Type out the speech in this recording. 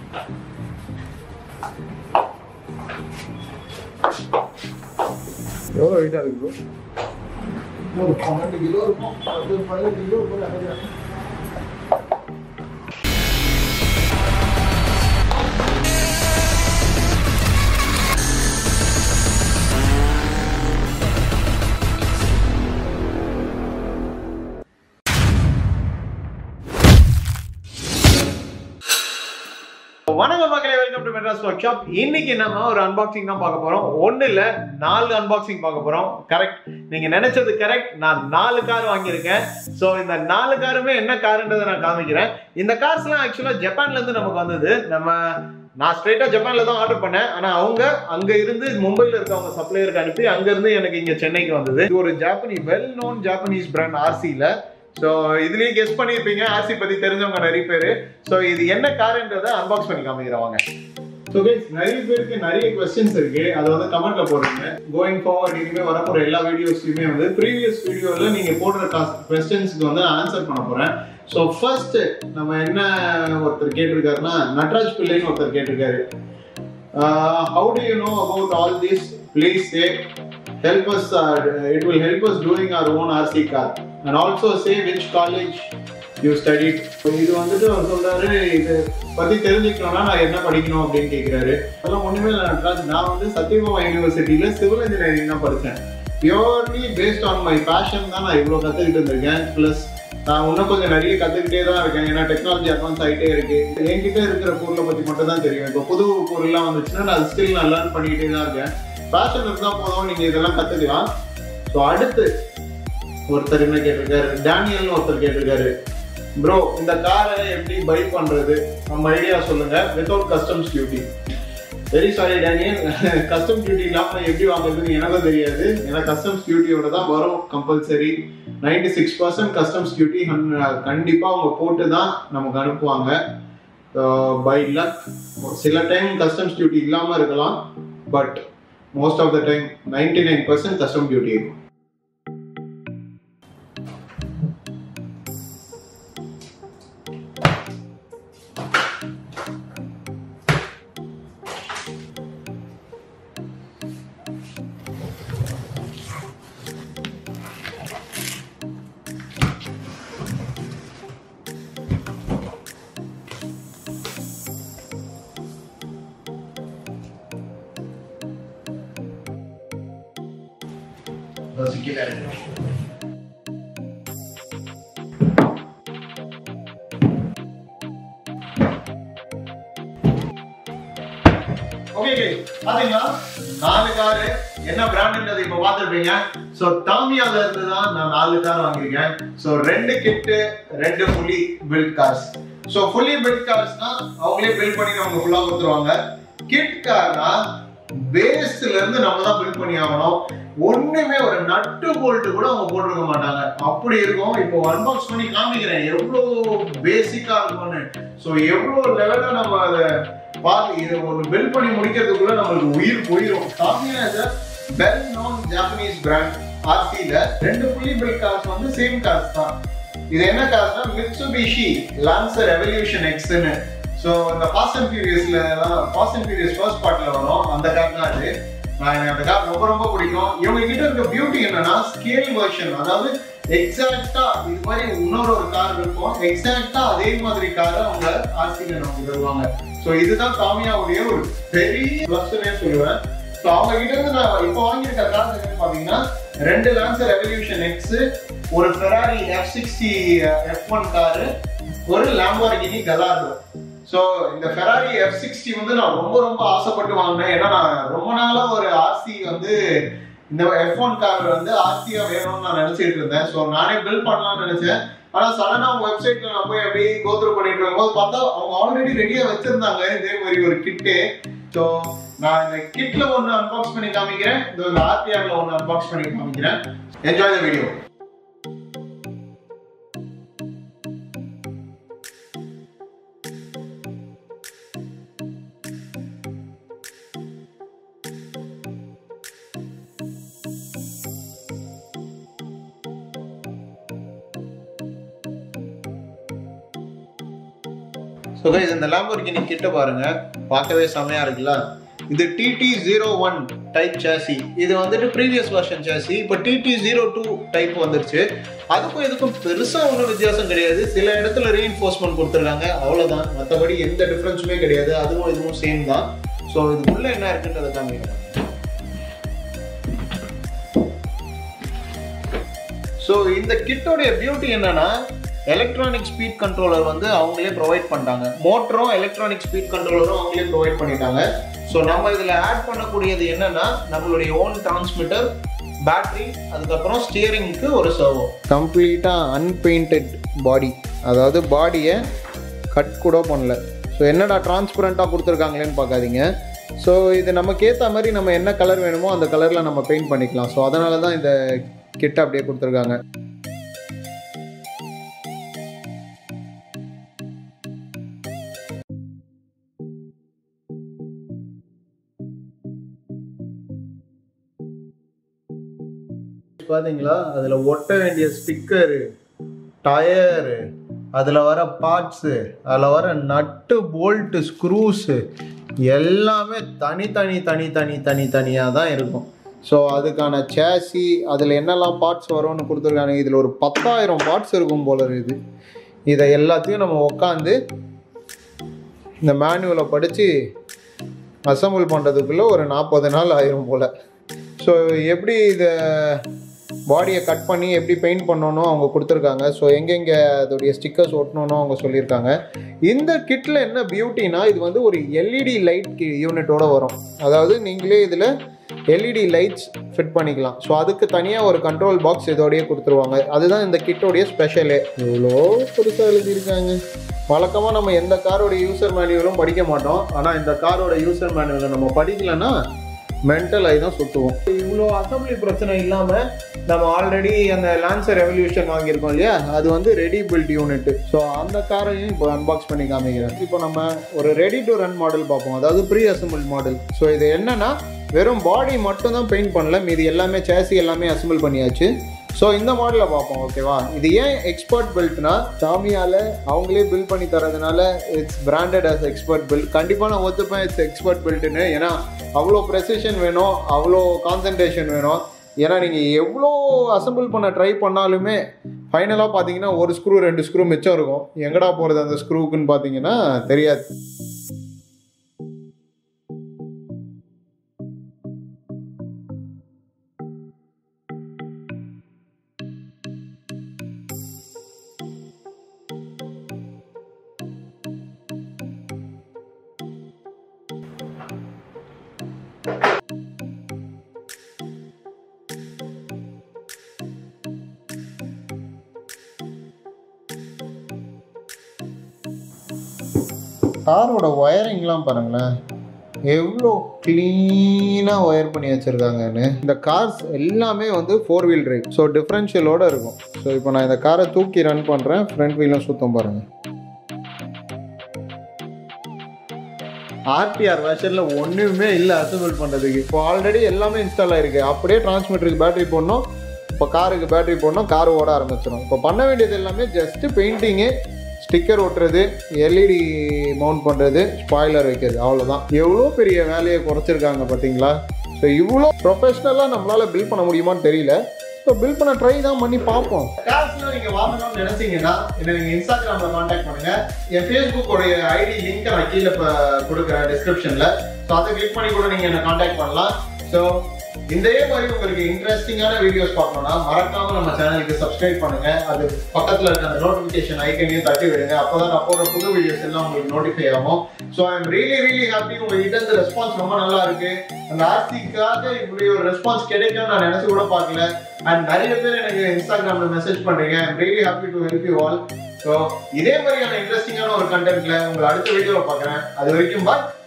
எவ்வளோ வெயிட்டாக இருக்கு ப்ரோ ஒரு பன்னெண்டு கிலோ இருக்கும் அது பதினெட்டு கிலோ கூட அதிகம் வணக்கம் மக்களே welcome to Madras workshop இன்னைக்கு நம்ம ஒரு அன்பாக்சிங் தான் பார்க்க போறோம் ஒண்ணு இல்ல நாலு அன்பாக்சிங் பார்க்க போறோம் கரெக்ட் நீங்க நினைச்சது கரெக்ட் நான் நாலு கார் வாங்கியிருக்கேன் ஸோ இந்த நாலு காருமே என்ன காருன்றதை நான் காமிக்கிறேன் இந்த கார்ஸ்லாம் ஆக்சுவலா ஜப்பான்ல இருந்து நமக்கு வந்தது நம்ம நான் ஸ்ட்ரைட்டா ஜப்பான்ல தான் ஆர்டர் பண்ணேன் ஆனா அவங்க அங்க இருந்து மும்பைல இருக்கவங்க சப்ளையருக்கு அனுப்பி அங்க இருந்து எனக்கு இங்க சென்னைக்கு வந்தது இது ஒரு Japanese well known Japanese brand ஆர்சியில ஸோ இதுலயே கெஸ் பண்ணியிருப்பீங்க ஆர்சி பத்தி தெரிஞ்சவங்க நிறைய பேர் ஸோ இது என்ன காருன்றதை அன்பாக்ஸ் பண்ணி காமிக்கிறவங்க ஸோ கைஸ் நிறைய பேருக்கு நிறைய கொஸ்டின்ஸ் இருக்கு அதை வந்து கமெண்ட்ல போடுங்க கோயிங் ஃபார்வர்ட் இனிமே வரப்போற எல்லா வீடியோஸ்லையுமே வந்து ப்ரீவியஸ் வீடியோவில் நீங்க போடுற கொஸ்டின்ஸ்க்கு வந்து நான் ஆன்சர் பண்ண போறேன் ஸோ ஃபர்ஸ்ட் நம்ம என்ன ஒருத்தர் கேட்டிருக்காருன்னா நட்ராஜ் பிள்ளைன்னு ஒருத்தர் கேட்டிருக்காரு how do you know about all this please say help us uh, it will help us doing our own RC car and also say which college you studied இது வந்துட்டு அவர் சொல்றாரு இது பத்தி தெரிஞ்சுக்கணும்னா நான் என்ன படிக்கணும் அப்படின்னு கேட்கிறாரு அதெல்லாம் ஒண்ணுமே இல்லை நட்ராஜ் நான் வந்து சத்யபாமா யூனிவர்சிட்டியில சிவில் இன்ஜினியரிங் தான் படித்தேன் purely based on my passion தான் நான் இவ்வளோ கற்றுக்கிட்டு இருந்திருக்கேன் ப்ளஸ் நான் இன்னும் கொஞ்சம் நிறைய கற்றுக்கிட்டே தான் இருக்கேன் ஏன்னா டெக்னாலஜி அட்வான்ஸ் ஆகிட்டே இருக்கு என்கிட்ட இருக்கிற பொருளை பற்றி மட்டும் தான் தெரியும் இப்போ புது பொருள்லாம் வந்துச்சுன்னா நான் ஸ்டில் நான் லேர்ன் பண்ணிக்கிட்டே தான் இருக்கேன் பேஷன் இருந்தால் போதும் நீங்கள் இதெல்லாம் கற்றுக்கலாம் ஸோ அடுத்து ஒருத்தர் என்ன கேட்டிருக்காரு டேனியல்னு ஒருத்தர் கேட்டிருக்காரு ப்ரோ இந்த காரை எப்படி பை பண்ணுறது நம்ம ஐடியா சொல்லுங்க without customs duty very sorry Daniel custom duty இல்லாமல் எப்படி வாங்குறதுன்னு எனக்கும் தெரியாது ஏன்னா கஸ்டம்ஸ் டியூட்டியோட தான் வரும் compulsory ninety six percent customs duty கண்டிப்பாக அவங்க போட்டு தான் நமக்கு அனுப்புவாங்க பை லக் சில டைம் கஸ்டம்ஸ் டியூட்டி இல்லாமல் இருக்கலாம் but most of the time ninety nine percent custom duty இருக்கும் ஓகே பாத்தீங்களா நாலு காரு என்ன பிராண்டுன்றது இப்ப பாத்துருப்பீங்க சோ தாமியால இருந்து தான் நான் நாலு கார் வாங்கியிருக்கேன் சோ ரெண்டு கிட்டு ரெண்டு fully built cars so fully built கார்ஸ்னா அவங்களே பில்ட் பண்ணி நமக்கு ஃபுல்லா கொடுத்துருவாங்க கிட் கார்னா பேஸ்ல இருந்து நம்ம தான் பில்ட் பண்ணி ஆகணும் ஒண்ணுமே ஒரு நட்டு போல்ட் கூட அவங்க போட்டிருக்க மாட்டாங்க அப்படி இருக்கும் இப்போ அன்பாக்ஸ் பண்ணி காமிக்கிறேன் எவ்வளவு பேசிக்கா இருக்கும்னு சோ எவ்வளவு லெவல்ல நம்ம அதை பார்த்து இதை ஒரு பில் பண்ணி முடிக்கிறதுக்குள்ள நம்மளுக்கு உயிர் போயிடும் காமியா வெல் நோன் ஜாப்பனீஸ் பிராண்ட் ஆர்சியில ரெண்டு புள்ளி பில் கார்ஸ் வந்து சேம் கார்ஸ் தான் இது என்ன கார்ஸ்னா மிட்சுபிஷி லான்சர் ரெவல்யூஷன் எக்ஸ்னு ஸோ இந்த ஃபாஸ்ட் அண்ட் ஃபியூரியஸ்ல ஃபாஸ்ட் அண்ட் ஃபியூரியஸ் ஃபர்ஸ்ட் பார்ட்ல வரும் அந்த கார் தான் அது நான் எனக்கு அந்த கார் ரொம்ப ரொம்ப பிடிக்கும் இவங்க கிட்ட இருக்க பியூட்டி என்னன்னா ஸ்கேல் வெர்ஷன் அதாவது எக்ஸாக்டா இது மாதிரி இன்னொரு ஒரு கார் இருக்கும் எக்ஸாக்டா அதே மாதிரி காரை அவங்க ஆர்சியில நமக்கு தருவாங்க ஸோ இதுதான் காமியாவுடைய ஒரு பெரிய ப்ளஸ்னே சொல்லுவேன் ஸோ அவங்க கிட்ட இருந்து நான் இப்போ வாங்கியிருக்க கார் என்னன்னு பார்த்தீங்கன்னா ரெண்டு லான்சர் ரெவல்யூஷன் எக்ஸ் ஒரு Ferrari F sixty F one car ஒரு லாம்போர்கினி கலார்டோ ஸோ இந்த ஃபெராரி எஃப் சிக்ஸ்டி வந்து நான் ரொம்ப ரொம்ப ஆசைப்பட்டு வாங்கினேன் ஏன்னா நான் ரொம்ப நாளா ஒரு ஆர்சி வந்து இந்த எஃப் ஒன் கார் வந்து ஆர்சியா வேணும்னு நான் நினைச்சிட்டு இருந்தேன் ஸோ நானே பில் பண்ணலாம்னு நினைச்சேன் ஆனா சடனா அவங்க வெப்சைட்ல நான் போய் அப்படியே கோத்ரூ பண்ணிட்டு இருக்கும்போது பார்த்தா அவங்க ஆல்ரெடி ரெடியா வச்சிருந்தாங்க இதே மாதிரி ஒரு கிட்டு ஸோ நான் இந்த கிட்ல ஒன்று அன்பாக்ஸ் பண்ணி காமிக்கிறேன் இந்த ஆர்டிஆர்ல ஒன்று அன்பாக்ஸ் பண்ணி காமிக்கிறேன் enjoy the video so guys இந்த லேம்போர்கினி கிட்ட பாருங்க பார்க்கவே செமையா இருக்குல்ல இது TT zero one type chassis இது வந்துட்டு ப்ரீவியஸ் வெர்ஷன் சேசி இப்போ டிடி ஜீரோ டூ டைப் வந்துருச்சு அதுக்கும் இதுக்கும் பெருசா ஒன்றும் வித்தியாசம் கிடையாது சில இடத்துல ரீஎன்ஃபோர்ஸ்மெண்ட் கொடுத்துருக்காங்க அவ்வளவுதான் மற்றபடி எந்த டிஃப்ரென்ஸுமே கிடையாது அதுவும் இதுவும் சேம் தான் ஸோ இதுக்குள்ள என்ன இருக்குன்றதை காமிக்கிறேன் ஸோ இந்த கிட்டோடைய பியூட்டி என்னன்னா எலக்ட்ரானிக் ஸ்பீட் கண்ட்ரோலர் வந்து அவங்களே ப்ரொவைட் பண்ணிட்டாங்க மோட்டரும் எலக்ட்ரானிக் ஸ்பீட் கண்ட்ரோலரும் அவங்களே ப்ரொவைட் பண்ணிட்டாங்க ஸோ நம்ம இதில் ஆட் பண்ணக்கூடியது என்னன்னா நம்மளுடைய ஓன் டிரான்ஸ்மிட்டர் பேட்டரி அதுக்கப்புறம் ஸ்டியரிங்க்கு ஒரு சர்வோ கம்ப்ளீட்டாக அன்பெயிண்டட் பாடி அதாவது பாடியை கட் கூட பண்ணல ஸோ என்னடா டிரான்ஸ்பரண்ட்டாக கொடுத்துருக்காங்களேன்னு பார்க்காதீங்க ஸோ இது நமக்கு ஏற்ற மாதிரி நம்ம என்ன கலர் வேணுமோ அந்த கலரில் நம்ம பெயிண்ட் பண்ணிக்கலாம் ஸோ அதனால தான் இந்த கிட்ட அப்படியே கொடுத்துருக்காங்க பார்த்தீங்களா அதில் ஒட்ட வேண்டிய ஸ்டிக்கரு டயரு அதில் வர பார்ட்ஸு அதில் வர நட்டு போல்ட்டு ஸ்க்ரூஸு எல்லாமே தனித்தனி தனி தனி தனி தனியாக தான் இருக்கும் ஸோ அதுக்கான சேசி அதில் என்னெல்லாம் பார்ட்ஸ் வரும்னு கொடுத்துருக்காங்க இதில் ஒரு பத்தாயிரம் பார்ட்ஸ் இருக்கும் போல இருக்குது இதை எல்லாத்தையும் நம்ம உட்காந்து இந்த மேனுவலை படித்து அசம்பிள் பண்ணுறதுக்குள்ளே ஒரு நாற்பது நாள் ஆயிரும் போல் ஸோ எப்படி இதை பாடியை கட் பண்ணி எப்படி பெயிண்ட் பண்ணணும் அவங்க கொடுத்துருக்காங்க ஸோ எங்கெங்கே அதோடைய ஸ்டிக்கர்ஸ் ஒட்டணும்னு அவங்க சொல்லியிருக்காங்க இந்த கிட்டில் என்ன பியூட்டினா இது வந்து ஒரு எல்இடி லைட் யூனிட்டோட வரும் அதாவது நீங்களே இதில் எல்இடி லைட்ஸ் ஃபிட் பண்ணிக்கலாம் ஸோ அதுக்கு தனியாக ஒரு கண்ட்ரோல் பாக்ஸ் இதோடய கொடுத்துருவாங்க அதுதான் இந்த கிட்டோடைய ஸ்பெஷலே இவ்வளோ பெருசாக எழுதியிருக்காங்க வழக்கமாக நம்ம எந்த காரோட யூசர் மேனுவலும் படிக்க மாட்டோம் ஆனால் இந்த காரோட யூசர் மேனுவலை நம்ம படிக்கலைன்னா மென்டல் ஆகி தான் சுற்றுவோம் இவ்வளோ அசம்பிளி பிரச்சனை இல்லாமல் நம்ம ஆல்ரெடி அந்த லான்சர் ரெவல்யூஷன் வாங்கியிருக்கோம் இல்லையா அது வந்து ரெடி பில்ட் யூனிட் ஸோ அந்த காரையும் இப்போ அன்பாக்ஸ் பண்ணி காமிக்கிறேன் இப்போ நம்ம ஒரு ரெடி டு ரன் மாடல் பார்ப்போம் அதாவது ப்ரீ அசம்பிள் மாடல் ஸோ இது என்னன்னா வெறும் பாடி மட்டும் தான் பெயிண்ட் பண்ணல மீதி எல்லாமே சேசி எல்லாமே அசம்பிள் பண்ணியாச்சு ஸோ இந்த மாடலில் பார்ப்போம் ஓகேவா இது ஏன் எக்ஸ்பர்ட் பில்ட்னா சாமியால் அவங்களே பில்ட் பண்ணி தரதுனால it's branded as expert built கண்டிப்பாக நான் ஒத்துப்பேன் இட்ஸ் எக்ஸ்பர்ட் பில்ட்டுன்னு ஏன்னா அவ்வளோ ப்ரெசிஷன் வேணும் அவ்வளோ கான்சன்ட்ரேஷன் வேணும் ஏன்னா நீங்கள் எவ்வளோ அசம்பிள் பண்ண ட்ரை பண்ணாலுமே ஃபைனலாக பார்த்தீங்கன்னா ஒரு ஸ்க்ரூ ரெண்டு ஸ்க்ரூ மிச்சம் இருக்கும் எங்கடா போகிறது அந்த ஸ்க்ரூக்குன்னு பார்த்தீங்கன்னா தெரியாது காரோட ஒயரிங்லாம் பாருங்களேன் எவ்வளோ க்ளீனாக ஒயர் பண்ணி வச்சுருக்காங்கன்னு இந்த கார்ஸ் எல்லாமே வந்து ஃபோர் வீல் டிரைவ் ஸோ டிஃப்ரென்ஷியலோடு இருக்கும் ஸோ இப்போ நான் இந்த காரை தூக்கி ரன் பண்ணுறேன் ஃப்ரண்ட் வீலும் சுத்தம் பாருங்கள் ஆர்டிஆர் வெர்ஷனில் ஒன்றுமே இல்லை அசம்பிள் பண்ணுறதுக்கு இப்போ ஆல்ரெடி எல்லாமே இன்ஸ்டால் ஆயிருக்கு அப்படியே டிரான்ஸ்மிட்டருக்கு பேட்டரி போடணும் இப்போ காருக்கு பேட்டரி போடணும் கார் ஓட ஆரம்பிச்சிடும் இப்போ பண்ண வேண்டியது எல்லாமே ஜஸ்ட்டு பெயிண்டிங்கு ஸ்டிக்கர் ஒட்டுறது எல்இடி மவுண்ட் பண்ணுறது ஸ்பாய்லர் வைக்கிறது அவ்வளோதான் எவ்வளோ பெரிய வேலையை குறைச்சிருக்காங்க பார்த்தீங்களா ஸோ இவ்வளோ ப்ரொஃபஷ்னலாக நம்மளால் பில் பண்ண முடியுமான்னு தெரியல ஸோ பில் பண்ண ட்ரை தான் பண்ணி பார்ப்போம் காசுலாம் நீங்கள் வாங்கணும்னு நினைச்சீங்கன்னா என்ன நீங்கள் இன்ஸ்டாகிராமில் காண்டாக்ட் பண்ணுங்க என் ஃபேஸ்புக்கோடைய ஐடி லிங்க்கை நான் கீழே இப்போ கொடுக்குறேன் டிஸ்கிரிப்ஷனில் ஸோ அதை கிளிக் பண்ணி கூட நீங்கள் என்ன காண்டாக்ட் பண்ணலாம் ஸோ இதே மாதிரி உங்களுக்கு இன்ட்ரெஸ்டிங்கான வீடியோஸ் பார்க்கணும்னா மறக்காம நம்ம சேனலுக்கு சப்ஸ்கிரைப் பண்ணுங்க அது பக்கத்துல இருக்க அந்த நோட்டிபிகேஷன் ஐக்கனையும் தட்டி விடுங்க அப்பதான் நான் போடுற புது வீடியோஸ் எல்லாம் உங்களுக்கு நோட்டிஃபை ஆகும் so I am really really happy உங்ககிட்ட இருந்து ரெஸ்பான்ஸ் ரொம்ப நல்லா இருக்கு அந்த ஆர்த்திக்காக இப்படி ஒரு ரெஸ்பான்ஸ் கிடைக்கும் நான் நினைச்சு கூட பார்க்கல அண்ட் நிறைய பேர் எனக்கு இன்ஸ்டாகிராம்ல மெசேஜ் பண்றீங்க I am really happy to help you all so இதே மாதிரியான இன்ட்ரெஸ்டிங்கான ஒரு கண்டென்ட்ல உங்களை அடுத்த வீடியோவில் பார்க்குறேன் அது வரைக்கும் பாய்